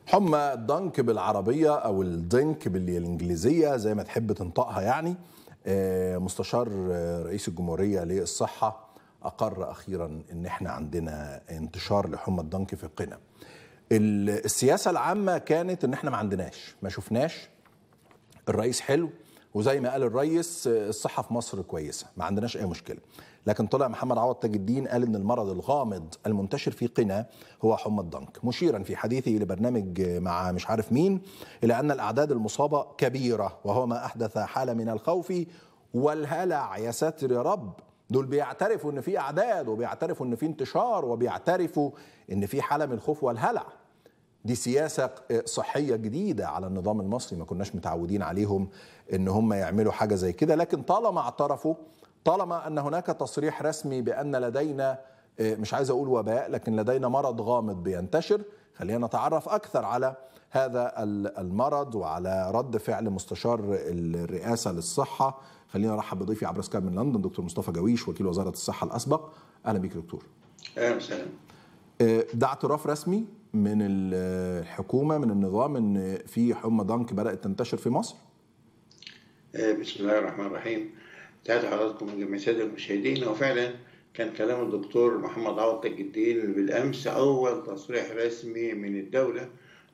حمى الضنك بالعربية أو الضنك بالإنجليزية زي ما تحب تنطقها يعني آه، مستشار آه، رئيس الجمهورية للصحة أقر أخيرا إن إحنا عندنا انتشار لحمى الضنك في قنا ال- السياسة العامة كانت إن إحنا ما عندناش ما شفناش الرئيس حلو وزي ما قال الرئيس آه، الصحة في مصر كويسة ما عندناش أي مشكلة لكن طلع محمد عوض تاج الدين قال ان المرض الغامض المنتشر في قنا هو حمى الضنك مشيرا في حديثه لبرنامج مع مش عارف مين الى ان الاعداد المصابه كبيره وهو ما احدث حاله من الخوف والهلع يا ساتر يا رب دول بيعترفوا ان في اعداد وبيعترفوا ان في انتشار وبيعترفوا ان في حاله من الخوف والهلع دي سياسة صحية جديدة على النظام المصري ما كناش متعودين عليهم ان هم يعملوا حاجة زي كده لكن طالما اعترفوا طالما ان هناك تصريح رسمي بان لدينا مش عايز اقول وباء لكن لدينا مرض غامض بينتشر خلينا نتعرف اكثر على هذا المرض وعلى رد فعل مستشار الرئاسة للصحة خلينا نرحب بضيفي عبر سكايب من لندن دكتور مصطفى جويش وكيل وزارة الصحة الاسبق اهلا بيك دكتور اهلا وسهلا ده اعتراف رسمي من الحكومه من النظام ان في حمى ضنك بدات تنتشر في مصر بسم الله الرحمن الرحيم تحياتي حضراتكم من جميع الساده المشاهدين وفعلا كان كلام الدكتور محمد عوض تاج الدين بالامس اول تصريح رسمي من الدوله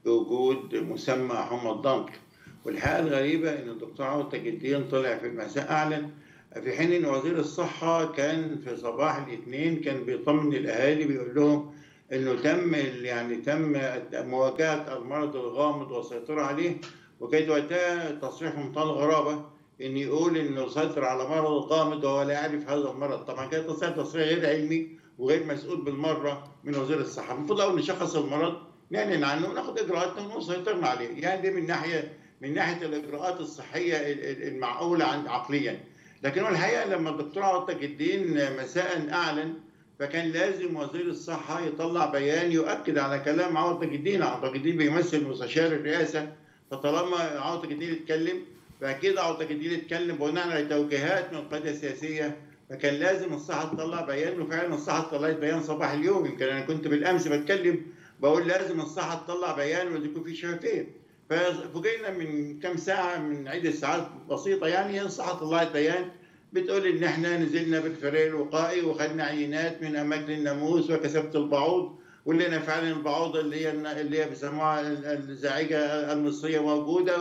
بوجود مسمى حمى الضنك والحقيقه الغريبه ان الدكتور عوض تاج الدين طلع في المساء اعلن في حين ان وزير الصحه كان في صباح الاثنين كان بيطمن الاهالي بيقول لهم انه تم يعني تم مواجهه المرض الغامض والسيطره عليه وكانت وقتها تصريح منتهى الغرابه ان يقول انه سيطر على مرض غامض وهو لا يعرف هذا المرض طبعا كان تصريح تصريح غير علمي وغير مسؤول بالمره من وزير الصحه المفروض اول نشخص المرض نعلن عنه وناخد اجراءاتنا ونقول سيطرنا عليه يعني دي من ناحيه من ناحيه الاجراءات الصحيه المعقوله عقليا لكن هو الحقيقه لما الدكتور عوض تاج الدين مساء اعلن فكان لازم وزير الصحة يطلع بيان يؤكد على كلام عوض تاج الدين، عوض تاج الدين بيمثل مستشار الرئاسة فطالما عوض تاج الدين اتكلم فأكيد عوض تاج الدين اتكلم بناء على توجيهات من القيادة السياسية فكان لازم الصحة تطلع بيان وفعلا الصحة طلعت بيان صباح اليوم يمكن أنا كنت بالأمس بتكلم بقول لازم الصحة تطلع بيان ولازم يكون في شفافية ففوجئنا من كم ساعة من عدة ساعات بسيطة يعني الصحة طلعت بيان بتقول ان احنا نزلنا بالفريق الوقائي وخدنا عينات من اماكن الناموس وكسبت البعوض ولقينا فعلا البعوضه اللي هي اللي هي بيسموها الزعيجه المصريه موجوده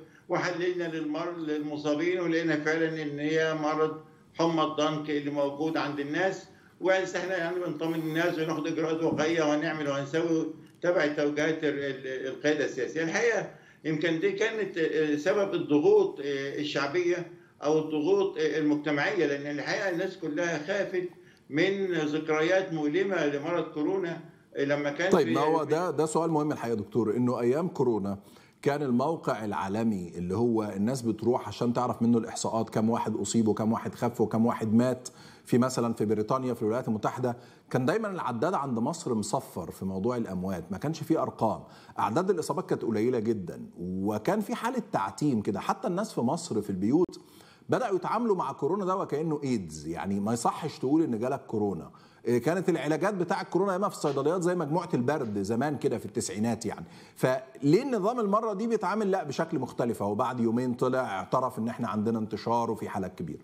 وحللنا للمر للمصابين ولقينا فعلا ان هي مرض حمى الضنك اللي موجود عند الناس احنا يعني بنطمن الناس وناخد اجراءات وقائيه وهنعمل وهنسوي تبع توجيهات القياده السياسيه الحقيقه يمكن دي كانت سبب الضغوط الشعبيه او الضغوط المجتمعيه لان الحقيقه الناس كلها خافت من ذكريات مؤلمه لمرض كورونا لما كان طيب ما هو ده ده سؤال مهم الحقيقه يا دكتور انه ايام كورونا كان الموقع العالمي اللي هو الناس بتروح عشان تعرف منه الاحصاءات كم واحد اصيب وكم واحد خف وكم واحد مات في مثلا في بريطانيا في الولايات المتحده كان دايما العداد عند مصر مصفر في موضوع الاموات ما كانش فيه ارقام اعداد الاصابات كانت قليله جدا وكان في حاله تعتيم كده حتى الناس في مصر في البيوت بداوا يتعاملوا مع كورونا ده وكانه ايدز يعني ما يصحش تقول ان جالك كورونا كانت العلاجات بتاع الكورونا اما في الصيدليات زي مجموعه البرد زمان كده في التسعينات يعني فليه النظام المره دي بيتعامل لا بشكل مختلف اهو بعد يومين طلع اعترف ان احنا عندنا انتشار وفي حالات كبيره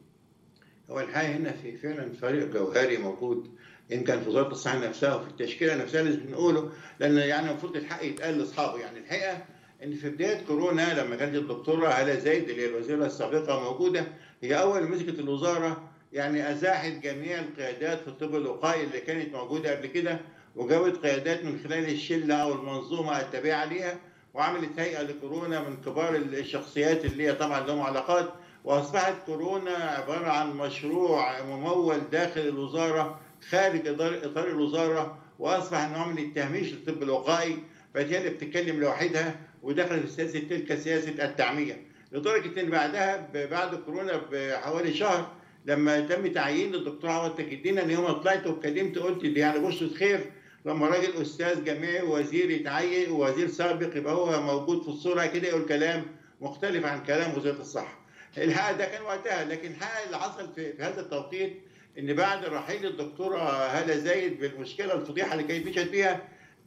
هو الحقيقه هنا في فعلا فريق جوهري موجود يمكن في وزاره الصحه نفسها وفي التشكيله نفسها اللي بنقوله لان يعني المفروض الحق يتقال لاصحابه يعني الحقيقه ان في بدايه كورونا لما كانت الدكتوره هاله زايد اللي هي الوزيره السابقه موجوده هي اول ما مسكت الوزاره يعني ازاحت جميع القيادات في الطب الوقائي اللي كانت موجوده قبل كده وجابت قيادات من خلال الشله او المنظومه التابعه ليها وعملت هيئه لكورونا من كبار الشخصيات اللي هي طبعا لهم علاقات واصبحت كورونا عباره عن مشروع ممول داخل الوزاره خارج اطار الوزاره واصبح نوع من التهميش للطب الوقائي فهي اللي بتتكلم لوحدها ودخلت في سياسه تلك سياسه التعميه لدرجه ان بعدها بعد كورونا بحوالي شهر لما تم تعيين الدكتور عوض تاج الدين انا يوم طلعت واتكلمت قلت دي يعني بشرة خير لما راجل استاذ جامعي ووزير يتعين ووزير سابق يبقى هو موجود في الصوره كده يقول كلام مختلف عن كلام وزاره الصحه. الحقيقه ده كان وقتها لكن الحقيقه اللي حصل في, في هذا التوقيت ان بعد رحيل الدكتوره هاله زايد بالمشكله الفضيحه اللي كانت مشت فيها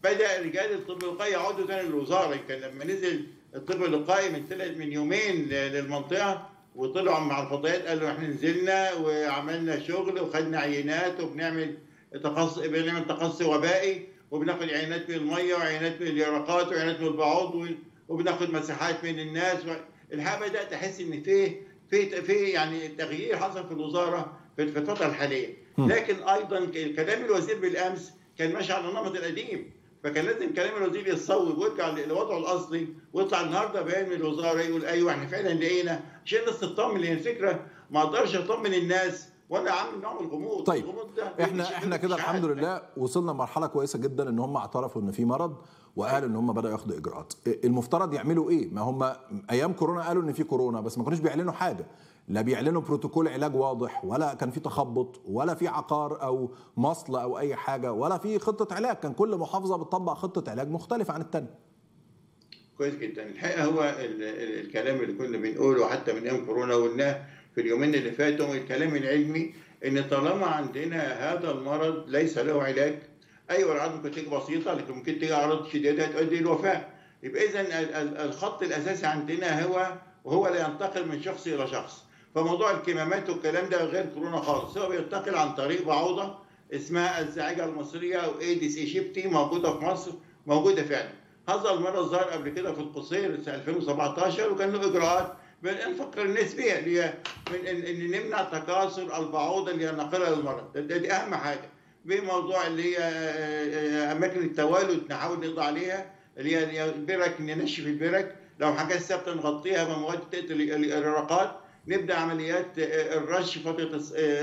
بدا رجال الطب الوقائي يعودوا تاني للوزاره يمكن لما نزل الطب الوقائي من ثلاث من يومين للمنطقه وطلعوا مع الفضائيات قالوا احنا نزلنا وعملنا شغل وخدنا عينات وبنعمل تقصي بنعمل تقصي وبائي وبناخد عينات من الميه وعينات من اليرقات وعينات من البعوض وبناخد مساحات من الناس الحقيقه بدات احس ان في في في يعني تغيير حصل في الوزاره في الفتره الحاليه لكن ايضا كلام الوزير بالامس كان ماشي على النمط القديم فكان لازم كلام الوزير يتصوب ويرجع لوضعه الاصلي ويطلع النهارده بيان من الوزاره يقول ايوه احنا فعلا لقينا عشان الناس تطمن لان الفكره ما اقدرش اطمن الناس وانا عامل نوع من الغموض طيب الغموض ده احنا احنا كده الحمد لله وصلنا لمرحله كويسه جدا ان هم اعترفوا ان في مرض وقالوا ان هم بداوا ياخدوا اجراءات المفترض يعملوا ايه ما هم ايام كورونا قالوا ان في كورونا بس ما كانوش بيعلنوا حاجه لا بيعلنوا بروتوكول علاج واضح ولا كان في تخبط ولا في عقار او مصل او اي حاجه ولا في خطه علاج كان كل محافظه بتطبق خطه علاج مختلفه عن الثانيه كويس جدا الحقيقه هو ال ال الكلام اللي كنا بنقوله حتى من ايام كورونا قلناه في اليومين اللي فاتوا الكلام العلمي ان طالما عندنا هذا المرض ليس له علاج ايوه الاعراض ممكن تيجي بسيطه لكن ممكن تيجي اعراض شديده تؤدي الوفاه يبقى اذا الخط الاساسي عندنا هو وهو لا ينتقل من شخص الى شخص فموضوع الكمامات والكلام ده غير كورونا خالص هو بينتقل عن طريق بعوضه اسمها الزعاجه المصريه او ايديس ايجيبتي موجوده في مصر موجوده فعلا هذا المرض ظهر قبل كده في القصير سنه 2017 وكان له اجراءات بالانفاق النسبيه اللي هي من ان نمنع تكاثر البعوضه اللي ناقله للمرض ده دي اهم حاجه بموضوع اللي هي اماكن التوالد نحاول نقضي عليها اللي هي البرك ننشف البرك لو حاجات ثابته نغطيها بمواد تقتل الرقات نبدا عمليات الرش فتره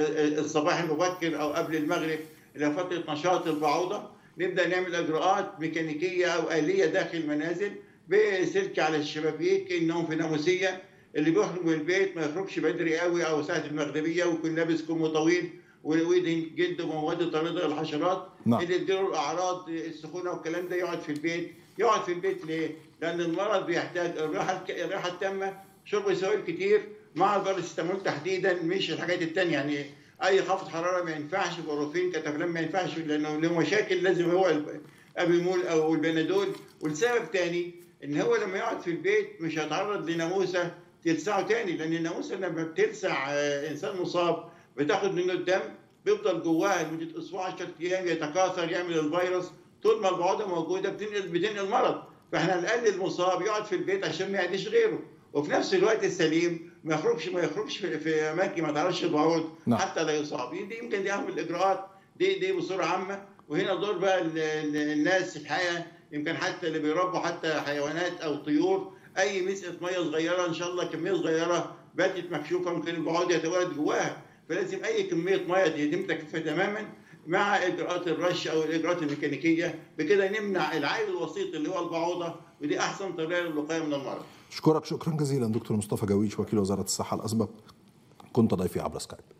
الصباح المبكر او قبل المغرب الى فتره نشاط البعوضه نبدا نعمل اجراءات ميكانيكيه او اليه داخل المنازل بسلك على الشبابيك انهم في ناموسيه اللي بيخرج من البيت ما يخرجش بدري قوي او ساعه المغربيه ويكون لابس كم طويل ويدهن جلده بمواد طارده للحشرات نعم. اللي يديله الاعراض السخونه والكلام ده يقعد في البيت يقعد في البيت ليه؟ لان المرض بيحتاج الراحه الراحه التامه شرب سوائل كتير مع الباراسيتامول تحديدا مش الحاجات الثانيه يعني اي خفض حراره ما ينفعش بروفين كتافلام ما ينفعش لانه له مشاكل لازم هو الابيمول او البنادول والسبب ثاني ان هو لما يقعد في البيت مش هيتعرض لناموسه تلسعه تاني لان الناموسه لما بتلسع انسان مصاب بتاخد منه الدم بيفضل جواها لمده اسبوع 10 ايام يتكاثر يعمل الفيروس طول ما البعوضه موجوده بتنقل بتنقل مرض فاحنا نقلل المصاب يقعد في البيت عشان ما يعديش غيره وفي نفس الوقت السليم ما يخرجش ما يخرجش في, في اماكن ما تعرفش البعوض نعم. حتى لا يصاب دي يمكن دي اهم الاجراءات دي دي بصوره عامه وهنا دور بقى الناس الحقيقه يمكن حتى اللي بيربوا حتى حيوانات او طيور اي مسقه ميه صغيره ان شاء الله كميه صغيره باتت مكشوفه ممكن البعوض يتولد جواها فلازم اي كميه ميه يتم تكليفها تماما مع اجراءات الرش او الاجراءات الميكانيكيه بكده نمنع العائل الوسيط اللي هو البعوضه ودي احسن طريقه للوقايه من المرض. اشكرك شكرا جزيلا دكتور مصطفى جويش وكيل وزاره الصحه الاسبق كنت ضيفي عبر سكايب.